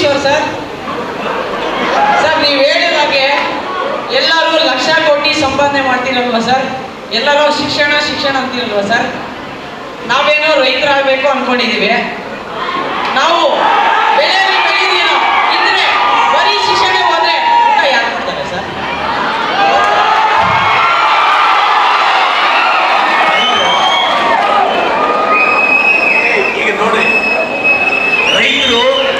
Kishore sir sir ನೀವು ಹೇಳಿದ ಹಾಗೆ ಎಲ್ಲರೂ ಲಕ್ಷ ಕೋಟಿ ಸಂಪಾದನೆ ಮಾಡ್ತೀರಲ್ವ ಸರ್ ಎಲ್ಲರೂ ಶಿಕ್ಷಣ ಶಿಕ್ಷಣ ಅಂತೀರಲ್ವ ಸರ್ ನಾವೇನೋ ರೈತರಾಗಬೇಕು ಅನ್ಕೊಂಡಿದೀವಿ ನಾವು ಬೆಳೆ ಬೆಳೆದಿರೋ ಇದ್ರೆ ಬರೀ ಶಿಕ್ಷಣ ಹೋದ್ರೆ ಊಟ ಯಾರು ಕೊಡ್ತಾರೆ ಸರ್ ಈಗ ನೋಡಿ ರೈತರು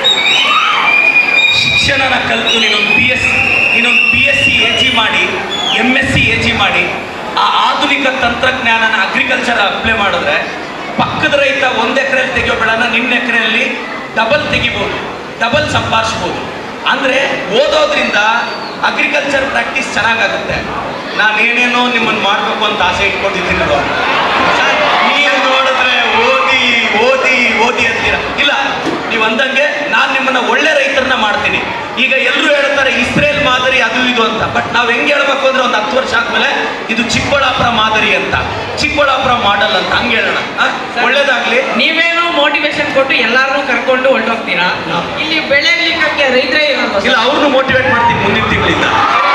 ಶಿಕ್ಷಣನ ಕಲಿತು ನೀನೊಂದು ಪಿ ಎಸ್ ನೀನೊಂದು P S C A G ಮಾಡಿ M S C A G ಮಾಡಿ ಆ ಆಧುನಿಕ ತಂತ್ರಜ್ಞಾನನ ಅಗ್ರಿಕಲ್ಚರ್ ಅಪ್ಲೈ ಮಾಡಿದ್ರೆ ಪಕ್ಕದ ರೈತ ಒಂದು ಎಕರೆಯಲ್ಲಿ ತೆಗಿಯೋ ಬೆಳೆನ ನಿನ್ನ ಎಕರೆಯಲ್ಲಿ ಡಬಲ್ ತೆಗಿಬೋದು ಡಬಲ್ ಸಂಪಾದಿಸ್ಬೋದು ಅಂದರೆ ಓದೋದ್ರಿಂದ ಅಗ್ರಿಕಲ್ಚರ್ ಪ್ರಾಕ್ಟೀಸ್ ಚೆನ್ನಾಗಾಗುತ್ತೆ ನಾನೇನೇನೋ ನಿಮ್ಮನ್ನು ಮಾಡಬೇಕು ಅಂತ ಆಸೆ ಇಟ್ಕೊಂಡಿದ್ದೀನಿ ನೋಡು. ಸರ್, ನೀವು ನೋಡಿದ್ರೆ ಓದಿ ಓದಿ ಓದಿ ಅಂತೀರ ಇಲ್ಲ ನೀವು ಅಂದಂಗೆ ನಾನು ನಿಮ್ಮನ್ನ ಒಳ್ಳೆ ರೈತರನ್ನ ಮಾಡ್ತೀನಿ ಈಗ ಎಲ್ಲರೂ ಹೇಳ್ತಾರೆ ಇಸ್ರೇಲ್ ಮಾದರಿ ಅದು ಇದು ಅಂತ ಬಟ್ ನಾವು ಹೆಂಗೆ ಹೇಳ್ಬೇಕು ಅಂದ್ರೆ ಒಂದು ಹತ್ತು ವರ್ಷ ಆದ್ಮೇಲೆ ಇದು ಚಿಕ್ಕಬಳ್ಳಾಪುರ ಮಾದರಿ ಅಂತ ಚಿಕ್ಕಬಳ್ಳಾಪುರ ಮಾಡಲ್ ಅಂತ ಹಂಗೆ ಹೇಳೋಣ ಆ? ಒಳ್ಳೇದಾಗ್ಲಿ ನೀವೇನೋ ಮೋಟಿವೇಶನ್ ಕೊಟ್ಟು ಎಲ್ಲಾರನ್ನೂ ಕರ್ಕೊಂಡು ಹೊರಟೋಗ್ತೀರಾ ಇಲ್ಲಿ ಬೆಳೆಯಲಿಕ್ಕೆ ರೈತರೇ ಇರಲ್ವ ಇಲ್ಲ ಸರ್ ಅವ್ರನ್ನು ಮೋಟಿವೇಟ್ ಮಾಡ್ತೀನಿ ಮುಂದಿನ ತಿಂಗಳಿಂದ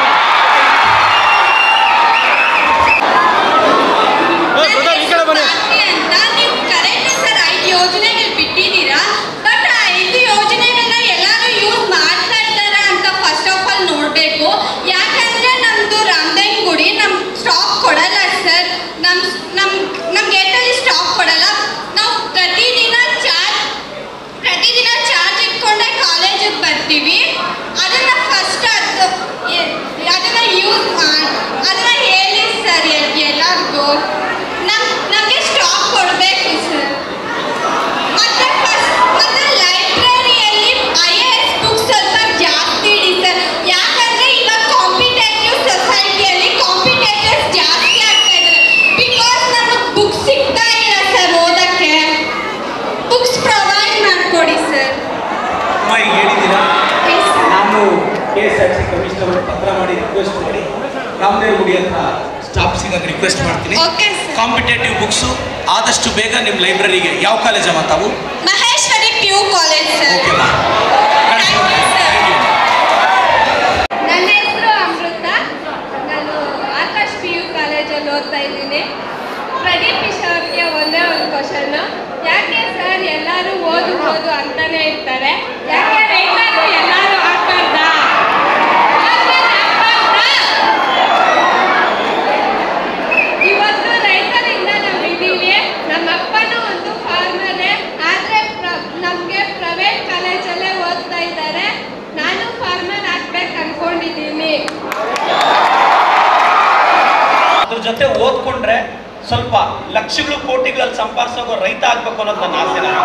ಅಂತ ನೀವು ಕರೆಕ್ಟ್ ಸರ್ ಐದು ಯೋಜನೆಗಳು ಬಿಟ್ಟಿದ್ದೀರಾ ಬಟ್ ಆ ಐದು ಯೋಜನೆಗಳನ್ನ ಎಲ್ಲರೂ ಯೂಸ್ ಮಾಡ್ತಾ ಇದ್ದಾರಾ ಅಂತ ಫಸ್ಟ್ ಆಫ್ ಆಲ್ ನೋಡಬೇಕು ಯಾಕಂದ್ರೆ ನಮ್ದು ರಾಮದೇನ್ ಗುಡಿ ನಮ್ ಸ್ಟಾಕ್ ಕೊಡಲ್ಲ ಸರ್ ನಮ್ ನಮ್ ನಮ್ ಗೇಟಲ್ಲಿ ಸ್ಟಾಕ್ ಕೊಡಲ್ಲ ನಾವು ಪ್ರತಿದಿನ ಚಾರ್ಜ್ ಪ್ರತಿದಿನ ಚಾರ್ಜ್ ಇಟ್ಕೊಂಡೆ ಕಾಲೇಜಿಗೆ ಬರ್ತೀವಿ ಅದನ್ನ ಫಸ್ಟ್ ಅದು ಎ- ಅದನ್ನ ಯೂಸ್ ಮಾಡಿ ಅದನ್ನ ಹೇಳಿ ಸರ್ ಎಲ್ಲರಿಗೂ ನಮ್ ನಮಗೆ ಸ್ಟಾಕ್ ಕೊಡಬೇಕು ಸರ್ ಮತ್ತೆ ಫಸ್ಟ್ ಮತ್ತೆ ಲೈಬ್ರರಿಯಲ್ಲಿ ಐ ಎ ಎಸ್ ಬುಕ್ಸ್ ಸ್ವಲ್ಪ ಜಾಸ್ತಿ ಇಡಿ ಸರ್ ಯಾಕಂದ್ರೆ ಇವಾಗ ಕಾಂಪಿಟೇಟಿವ್ ಸೊಸೈಟಿಯಲ್ಲಿ ಕಾಂಪಿಟೇಟರ್ಸ್ ಜಾಸ್ತಿ ಆಗ್ತಾ ಇದ್ದಾರೆ ಬಿಕಾಸ್ ನಮಗೆ ಬುಕ್ಸ್ ಸಿಗ್ತಾ ಇಲ್ಲ ಸರ್ ಓದಕ್ಕೆ ಬುಕ್ಸ್ ಪ್ರೊವೈಡ್ ಮಾಡಿಕೊಡಿ ಸರ್ ಅಮ್ಮ ಈಗ ಹೇಳಿದ್ದೀರಾ ಪ್ಲೀಸ್ ನಾನು K S R C commissioner ಪತ್ರ ಮಾಡಿ ರಿಕ್ವೆಸ್ಟ್ ಮಾಡಿ ರಾಮದೇವ್ ಗುಡಿ ಅಂತ ಸ್ಟಾಫ್ ಸಿಗಕ್ಕೆ ರಿಕ್ವೆಸ್ಟ್ ಮಾಡ್ತೀನಿ ಓಕೆ ಸರ್ ಕಾಂಪಿಟೇಟಿವ್ ಬುಕ್ಸು ಆದಷ್ಟು ಬೇಗ ನಿಮ್ಮ ಲೈಬ್ರರಿಗೆ ಯಾವ ಕಾಲೇಜಮ್ಮ ತಾವು Maheshwari P U college sir okay ಮಾ Thank you, sir. Thank you ನನ್ನ ಹೆಸರು ಅಮೃತ ನಾನು ಆಕಾಶ್ ಪಿ ಯು ಕಾಲೇಜಲ್ಲಿ ಓದ್ತಾ ಇದ್ದೀನಿ ಪ್ರದೀಪ್ ಇಶ್ ಅವ್ರಿಗೆ ಒಂದೇ ಒಂದು ಕ್ವಶನ್ನು ಯಾಕೆ ಸರ್ ಎಲ್ಲರೂ ಓದು ಓದು ಅಂತಾನೆ ಇರ್ತಾರೆ ಯಾಕೆ ರೈತರು ಎಲ್ಲರೂ ಆಗ್ಬಾರ್ದಾ ಯಾಕೆ ಆಗ್ಬಾರ್ದಾ? ಇವತ್ತು ರೈತರಿಂದ ನಾವು ಇದ್ದೀವಿ ನಮ್ಮ ಅಪ್ಪನೂ ಒಂದು ಫಾರ್ಮರೇ ಆದರೆ ನಮಗೆ ಪ್ರೈವೇಟ್ ಕಾಲೇಜಲ್ಲೇ ಓದ್ತಾ ಇದ್ದಾರೆ ನಾನು ಫಾರ್ಮರ್ ಆಗ್ಬೇಕು ಅನ್ಕೊಂಡಿದ್ದೀನಿ ಅದ್ರ ಜೊತೆ ಓದ್ಕೊಂಡ್ರೆ ಸ್ವಲ್ಪ ಲಕ್ಷಗಳು ಕೋಟಿಗಳಲ್ಲಿ ಸಂಪಾದಿಸೋಗೋ ರೈತ ಆಗ್ಬೇಕು ಅನ್ನೋದು ನನ್ನ ಆಸೆ ನಾನು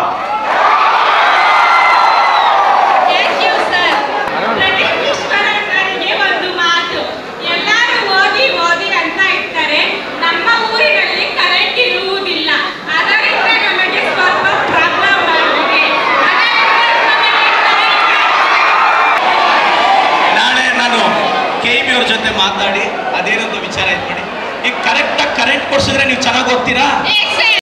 ಥ್ಯಾಂಕ್ ಯು ಸರ್ ಪ್ರದೀಪೇಶ್ವರ ಸರ್ಗೆ ಒಂದು ಮಾತು ಎಲ್ಲರೂ ಓದಿ ಓದಿ ಅಂತ ಇರ್ತಾರೆ ನಮ್ಮ ಊರಿನಲ್ಲಿ ಕರೆಂಟ್ ಇರುವುದಿಲ್ಲ ಅದರಿಂದ ನಮಗೆ ಸ್ವಲ್ಪ ಪ್ರಾಬ್ಲಮ್ ಆಗಿದೆ ನಾಳೆ ನಾನು ಕೆ ಬಿ ಅವ್ರ ಜೊತೆ ಮಾತಾಡಿ ಅದೇನೊಂದು ವಿಚಾರ ಇದು ಮಾಡಿ ಈಗ ಕರೆಕ್ಟಾಗಿ ಕರೆಂಟ್ ಕೊಡ್ಸಿದ್ರೆ ನೀವು ಚೆನ್ನಾಗಿ ಓದ್ತೀರಾ ಎಕ್ಸೆಲ್